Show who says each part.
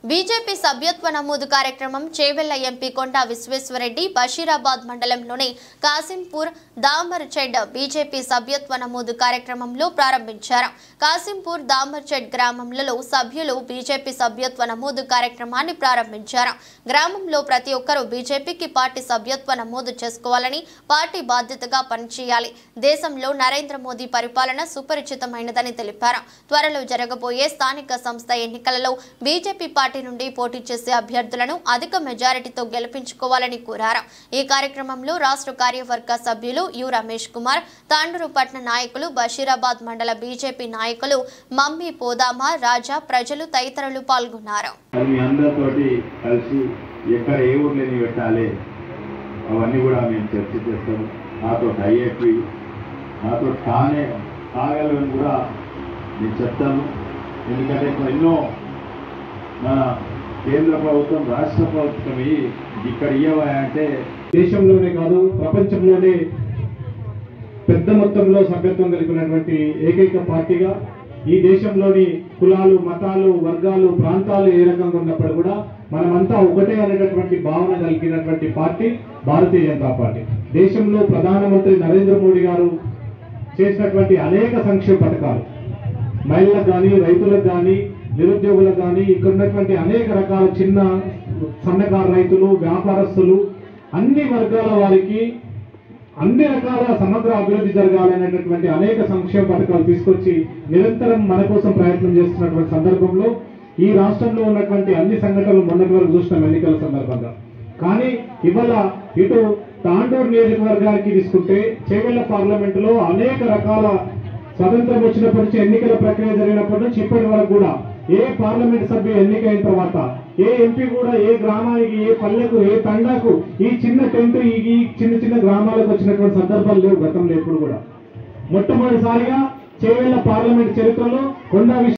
Speaker 1: BJP సభ్యత్వ నమోదు కార్యక్రమం చేవెళ్ల ఎంపీ కొండా విశ్వేశ్వరరెడ్డి బషీరాబాద్ మండలంలోని కాసింపూర్ దామర్చెడ్ బీజేపీ సభ్యత్వ నమోదు కార్యక్రమంలో ప్రారంభించారు కాసింపూర్ దామర్చెడ్ గ్రామంలో సభ్యులు బీజేపీ సభ్యత్వ నమోదు కార్యక్రమాన్ని ప్రారంభించారు గ్రామంలో ప్రతి ఒక్కరూ బీజేపీకి పార్టీ సభ్యత్వ నమోదు చేసుకోవాలని పార్టీ బాధ్యతగా పనిచేయాలి దేశంలో నరేంద్ర మోదీ పరిపాలన సుపరిచితమైనదని తెలిపారు త్వరలో జరగబోయే స్థానిక సంస్థ ఎన్నికలలో బీజేపీ పార్టీ నుండి పోటీ చేసే అభ్యర్థులను అధిక మెజారిటీతో గెలిపించుకోవాలని కోరారు ఈ కార్యక్రమంలో రాష్ట్ర కార్యవర్గ సభ్యులు యు రమేష్ కుమార్ తాండూరు పట్న నాయకులు బషీరాబాద్ మండల బీజేపీ నాయకులు మమ్మీ పోదామా రాజా ప్రజలు తదితరులు పాల్గొన్నారు
Speaker 2: అది మీ అందరితోటి కలిసి ఎక్కడ ఏ ఊర్లేని పెట్టాలి అవన్నీ కూడా మేము చర్చ చేస్తాము నాతో అయ్యేవి నాతో కానే కాగలని కూడా నేను చెప్తాను ఎందుకంటే ఇప్పుడు ఎన్నో మన కేంద్ర ప్రభుత్వం రాష్ట్ర ప్రభుత్వం ఇవి ఇక్కడ ఇవ్వవా అంటే
Speaker 3: దేశంలోనే కాదు ప్రపంచంలోనే పెద్ద మొత్తంలో సభ్యత్వం కలిగినటువంటి ఏకైక పార్టీగా ఈ దేశంలోని కులాలు మతాలు వర్గాలు ప్రాంతాలు ఏ రకంగా ఉన్నప్పుడు కూడా మనమంతా ఒకటే అనేటటువంటి భావన కలిగినటువంటి పార్టీ భారతీయ జనతా పార్టీ దేశంలో ప్రధానమంత్రి నరేంద్ర మోడీ గారు చేసినటువంటి అనేక సంక్షేమ పథకాలు మహిళలకు కానీ రైతులకు కానీ నిరుద్యోగులకు కానీ ఇక్కడ ఉన్నటువంటి అనేక రకాల చిన్న సన్నకారు రైతులు వ్యాపారస్తులు అన్ని వర్గాల వారికి అన్ని రకాల సమగ్ర అభివృద్ధి జరగాలనేటటువంటి అనేక సంక్షేమ పథకాలు తీసుకొచ్చి నిరంతరం మన కోసం ప్రయత్నం చేస్తున్నటువంటి సందర్భంలో ఈ రాష్ట్రంలో ఉన్నటువంటి అన్ని సంఘటనలు మొన్నటి వరకు చూసినాం ఎన్నికల సందర్భంగా కానీ ఇవాళ ఇటు తాండూరు నియోజకవర్గానికి తీసుకుంటే చేవెళ్ల పార్లమెంటులో అనేక రకాల స్వతంత్రం వచ్చినప్పటి నుంచి ఎన్నికల ప్రక్రియ జరిగినప్పటి నుంచి ఇప్పటి వరకు కూడా ఏ పార్లమెంట్ సభ్యులు ఎన్నికైన తర్వాత ఏ ఎంపీ కూడా ఏ గ్రామానికి ఏ పల్లెకు ఏ తండాకు ఈ చిన్న టెంట్ ఈ ఈ చిన్న చిన్న గ్రామాలకు వచ్చినటువంటి సందర్భాలు లేవు గతంలో ఎప్పుడు కూడా మొట్టమొదటిసారిగా చేవేళ్ల పార్లమెంట్ చరిత్రలో కొండా విశ్వ